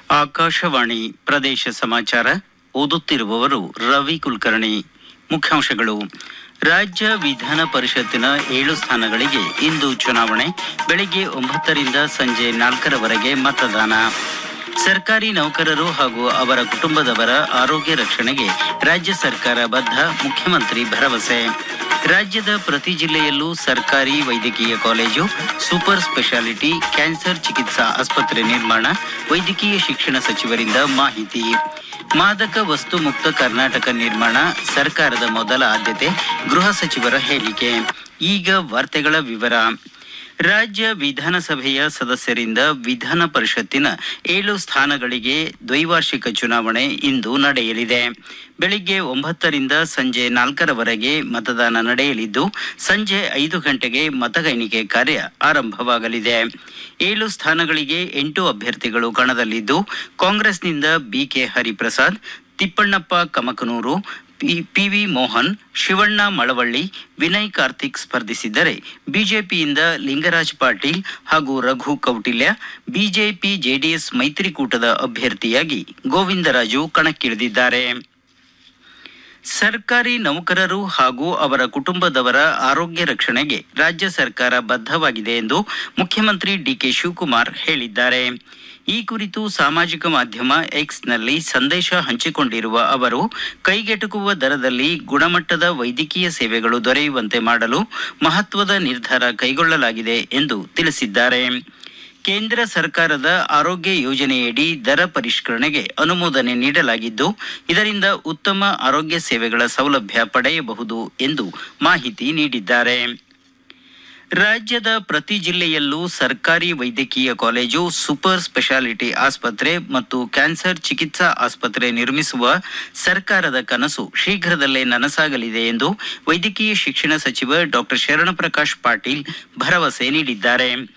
ಆಕಾಶವಾಣಿ ಪ್ರದೇಶ ಸಮಾಚಾರ ಓದುತ್ತಿರುವವರು ರವಿ ಕುಲಕರ್ಣಿ ಮುಖ್ಯಾಂಶಗಳು ರಾಜ್ಯ ವಿಧಾನ ಪರಿಷತ್ತಿನ ಏಳು ಸ್ಥಾನಗಳಿಗೆ ಇಂದು ಚುನಾವಣೆ ಬೆಳಗ್ಗೆ ಒಂಬತ್ತರಿಂದ ಸಂಜೆ ನಾಲ್ಕರವರೆಗೆ ಮತದಾನ ಸರ್ಕಾರಿ ನೌಕರರು ಹಾಗೂ ಅವರ ಕುಟುಂಬದವರ ಆರೋಗ್ಯ ರಕ್ಷಣೆಗೆ ರಾಜ್ಯ ಸರ್ಕಾರ ಬದ್ಧ ಮುಖ್ಯಮಂತ್ರಿ ಭರವಸೆ ರಾಜ್ಯದ ಪ್ರತಿ ಜಿಲ್ಲೆಯಲ್ಲೂ ಸರ್ಕಾರಿ ವೈದ್ಯಕೀಯ ಕಾಲೇಜು ಸೂಪರ್ ಸ್ಪೆಷಾಲಿಟಿ ಕ್ಯಾನ್ಸರ್ ಚಿಕಿತ್ಸಾ ಆಸ್ಪತ್ರೆ ನಿರ್ಮಾಣ ವೈದ್ಯಕೀಯ ಶಿಕ್ಷಣ ಸಚಿವರಿಂದ ಮಾಹಿತಿ ಮಾದಕ ವಸ್ತು ಮುಕ್ತ ಕರ್ನಾಟಕ ನಿರ್ಮಾಣ ಸರ್ಕಾರದ ಮೊದಲ ಆದ್ಯತೆ ಗೃಹ ಸಚಿವರ ಹೇಳಿಕೆ ಈಗ ವಾರ್ತೆಗಳ ವಿವರ ರಾಜ್ಯ ವಿಧಾನಸಭೆಯ ಸದಸ್ಯರಿಂದ ವಿಧಾನ ಪರಿಷತ್ತಿನ ಏಳು ಸ್ಥಾನಗಳಿಗೆ ದ್ವೈವಾರ್ಷಿಕ ಚುನಾವಣೆ ಇಂದು ನಡೆಯಲಿದೆ ಬೆಳಿಗ್ಗೆ ಒಂಬತ್ತರಿಂದ ಸಂಜೆ ನಾಲ್ಕರವರೆಗೆ ಮತದಾನ ನಡೆಯಲಿದ್ದು ಸಂಜೆ ಐದು ಗಂಟೆಗೆ ಮತ ಎಣಿಕೆ ಕಾರ್ಯ ಆರಂಭವಾಗಲಿದೆ ಏಳು ಸ್ಥಾನಗಳಿಗೆ ಎಂಟು ಅಭ್ಯರ್ಥಿಗಳು ಕಣದಲ್ಲಿದ್ದು ಕಾಂಗ್ರೆಸ್ನಿಂದ ಬಿಕೆ ಹರಿಪ್ರಸಾದ್ ತಿಪ್ಪಣ್ಣಪ್ಪ ಕಮಕನೂರು ಪಿ- ಪಿವಿ ಮೋಹನ್ ಶಿವಣ್ಣ ಮಳವಳ್ಳಿ ವಿನಯ್ ಕಾರ್ತಿಕ್ ಸ್ಪರ್ಧಿಸಿದ್ದರೆ ಬಿಜೆಪಿಯಿಂದ ಲಿಂಗರಾಜ್ ಪಾಟೀಲ್ ಹಾಗೂ ರಘು ಕೌಟಿಲ್ಯ ಬಿಜೆಪಿ ಜೆಡಿಎಸ್ ಮೈತ್ರಿಕೂಟದ ಅಭ್ಯರ್ಥಿಯಾಗಿ ಗೋವಿಂದರಾಜು ಕಣಕ್ಕಿಳಿದಿದ್ದಾರೆ ಸರ್ಕಾರಿ ನೌಕರರು ಹಾಗೂ ಅವರ ಕುಟುಂಬದವರ ಆರೋಗ್ಯ ರಕ್ಷಣೆಗೆ ರಾಜ್ಯ ಸರ್ಕಾರ ಬದ್ಧವಾಗಿದೆ ಎಂದು ಮುಖ್ಯಮಂತ್ರಿ ಡಿಕೆ ಶಿವಕುಮಾರ್ ಹೇಳಿದ್ದಾರೆ ಈ ಕುರಿತು ಸಾಮಾಜಿಕ ಮಾಧ್ಯಮ ಎಕ್ಸ್ನಲ್ಲಿ ಸಂದೇಶ ಹಂಚಿಕೊಂಡಿರುವ ಅವರು ಕೈಗೆಟುಕುವ ದರದಲ್ಲಿ ಗುಣಮಟ್ಟದ ವೈದ್ಯಕೀಯ ಸೇವೆಗಳು ದೊರೆಯುವಂತೆ ಮಾಡಲು ಮಹತ್ವದ ನಿರ್ಧಾರ ಕೈಗೊಳ್ಳಲಾಗಿದೆ ಎಂದು ತಿಳಿಸಿದ್ದಾರೆ ಕೇಂದ್ರ ಸರ್ಕಾರದ ಆರೋಗ್ಯ ಯೋಜನೆಯಡಿ ದರ ಪರಿಷ್ಕರಣೆಗೆ ಅನುಮೋದನೆ ನೀಡಲಾಗಿದ್ದು ಇದರಿಂದ ಉತ್ತಮ ಆರೋಗ್ಯ ಸೇವೆಗಳ ಸೌಲಭ್ಯ ಪಡೆಯಬಹುದು ಎಂದು ಮಾಹಿತಿ ನೀಡಿದ್ದಾರೆ ರಾಜ್ಯದ ಪ್ರತಿ ಜಿಲ್ಲೆಯಲ್ಲೂ ಸರ್ಕಾರಿ ವೈದ್ಯಕೀಯ ಕಾಲೇಜು ಸೂಪರ್ ಸ್ಪೆಷಾಲಿಟಿ ಆಸ್ಪತ್ರೆ ಮತ್ತು ಕ್ಯಾನ್ಸರ್ ಚಿಕಿತ್ಸಾ ಆಸ್ಪತ್ರೆ ನಿರ್ಮಿಸುವ ಸರ್ಕಾರದ ಕನಸು ಶೀಘ್ರದಲ್ಲೇ ನನಸಾಗಲಿದೆ ಎಂದು ವೈದ್ಯಕೀಯ ಶಿಕ್ಷಣ ಸಚಿವ ಡಾಕ್ಟರ್ ಶರಣಪ್ರಕಾಶ್ ಪಾಟೀಲ್ ಭರವಸೆ ನೀಡಿದ್ದಾರೆ